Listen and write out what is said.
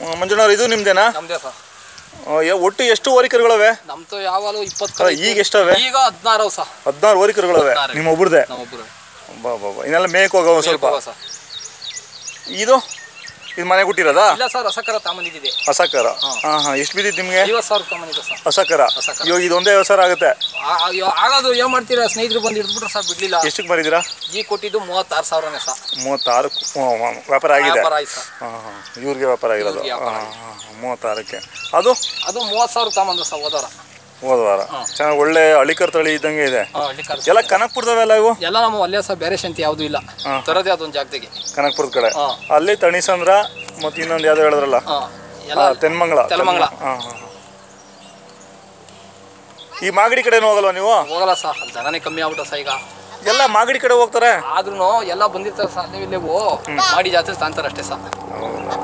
ಹ್ಮ್, ಮಂಜುಣ್ಣವ್ರು ಇದು ನಿಮ್ದೇನಾ ನಮ್ದೇ ಸರ್ ಆ, ಯ- ಒಟ್ಟು ಎಷ್ಟು ಓರಿಕರುಗಳವೆ ನಮ್ದು ಯಾವಾಗಲೂ ಇಪ್ಪತ್ತು ಅಲ್ಲ, ಈಗ ಎಷ್ಟವೆ ಈಗ ಹದಿನಾರು ಸರ್ ಹದಿನಾರು ಓರಿಕರುಗಳವೆ ಹದಿನಾರು. ನಿಮ್ಮ ಒಬ್ರದೇ ನಮ್ಮೊಬ್ರು ಬಾ ಬಾ ಬಾ ಇನ್ನೆಲ್ಲ ಮೇಕ್ ಹೋಗವ ಸ್ವಲ್ಪ ಸರ್ ಇದು ಇದು ಮನೆ ಕೊಟ್ಟಿರೋದಾ ಇಲ್ಲ ಸರ್ ರಸಕರ ತಾಮಂದಿದೆ ಹಸಕರ ಹಾಂ ಹಾಂ ಎಷ್ಟು ಬಿದ್ದಿತ್ತು ನಿಮಗೆ ಐವತ್ತು ಸಾವಿರ ತಾಮಂದಿದೆ ಸರ್ ಹಸಕರ ಹಸಕರ. ಇವಾಗ ಇದೊಂದೇ ಐವತ್ತು ಸಾವಿರ ಆಗುತ್ತೆ ಆ- ಆ- ಇವಾಗ ಆಗೋದು ಏನ್ ಮಾಡ್ತೀರಾ ಸ್ನೇಹಿತರು ಬಂದು ಹಿಡಿದ್ಬಿಟ್ರೆ ಸರ್ ಬಿಡ್ಲಿಲ್ಲ ಎಷ್ಟಕ್ಕೆ ಮಾರಿದ್ದೀರಾ ಈ ಕೊಟ್ಟಿದ್ದು ಮೂವತ್ತಾರು ಸಾವಿರನೇ ಸರ್ ಮೂವತ್ತಾರು ಹ್ಮ್, ಹ್ಮ್, ವ್ಯಾಪಾರ ಆಗಿದೆ ವ್ಯಾಪಾರ ಆಯ್ತು ಸರ್ ಹಾಂ ಹಾಂ ಇವ್ರಿಗೆ ವ್ಯಾಪಾರ ಆಗಿರೋದು ಇವ್ರಿಗೆ ವ್ಯಾಪಾರ ಹಾಂ ಹಾಂ ಮೂವತ್ತಾರಕ್ಕೆ ಅದು ಅದು ಮೂವತ್ತು ಸಾವಿರ ತಾಮಂದ್ರು ಸರ್ ಹೋದವರ ಹೋದ ವಾರ ಚೆನ್ನಾಗಿ ಒಳ್ಳೆ ಅಳಿಕರ್ ತಳಿ ಇದ್ದಂಗೆ ಇದೆ ಹಳ್ಳಿ ಖರ್ಚು ಎಲ್ಲ ಕನಕ್ಪುರದವೆಲ್ಲ ಇವು ಎಲ್ಲ ನಮ್ಮ ಅಲ್ಲೇ ಸರ್ ಬೇರೆ ಶಂತಿ ಯಾವುದು ಇಲ್ಲ ಹಾ. ತರೋದೇ ಅದೊಂದು ಜಾಗದಾಗೆ ಕನಕ್ಪುರದ ಕಡೆ ಹಾ. ಅಲ್ಲಿ ತಣಿಸಂದ್ರ ಮತ್ತು ಇನ್ನೊಂದು ಯಾವ್ದು ಹೇಳಿದ್ರಲ್ಲ ಹಾಂ ಆ, ಎಲ್ಲ ತೆನ್ಮಂಗಳ ತೆಲಮಂಗಲ. ಹಾಂ ಹಾಂ ಈ ಮಾಗಡಿ ಕಡೆನೂ ಹೋಗಲ್ವಾ ನೀವು ಹೋಗಲ್ಲ ಸರ್ ಅಲ್ಲಿ ದನನೇ ಕಮ್ಮಿ ಆಗ್ಬಿಟ್ಟ ಸರ್ ಈಗ ಎಲ್ಲ ಮಾಗಡಿ ಕಡೆ ಹೋಗ್ತಾರೆ ಆದ್ರೂ ಎಲ್ಲ ಬಂದಿರ್ತಾರೆ ಸರ್ ಅಲ್ಲೇ ಇಲ್ಲೇವು ಮಾಡಿ ಜಾತ್ರೆ ತಾಂತಾರೆ ಅಷ್ಟೇ ಸರ್